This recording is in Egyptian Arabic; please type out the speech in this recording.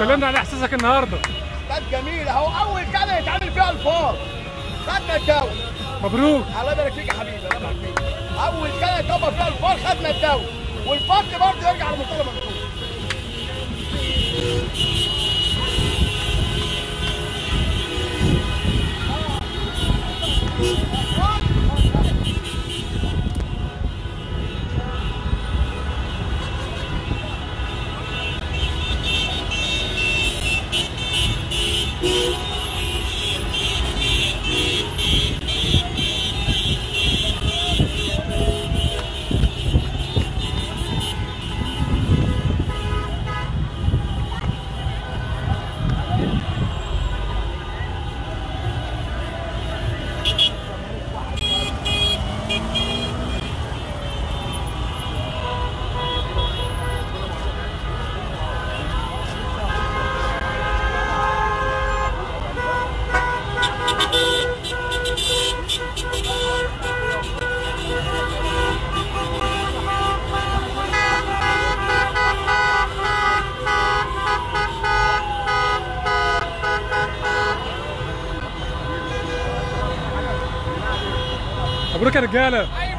كلمنا عن احساسك النهارده كانت جميله هو اول كده يتعمل فيها الفار خدنا الدوري مبروك الله يبارك فيك يا حبيبي الله يبارك فيك اول كده يطبق فيها الفار خدنا الدوري والفضل برضه يرجع لمصطفى منصور مبروك يا رجاله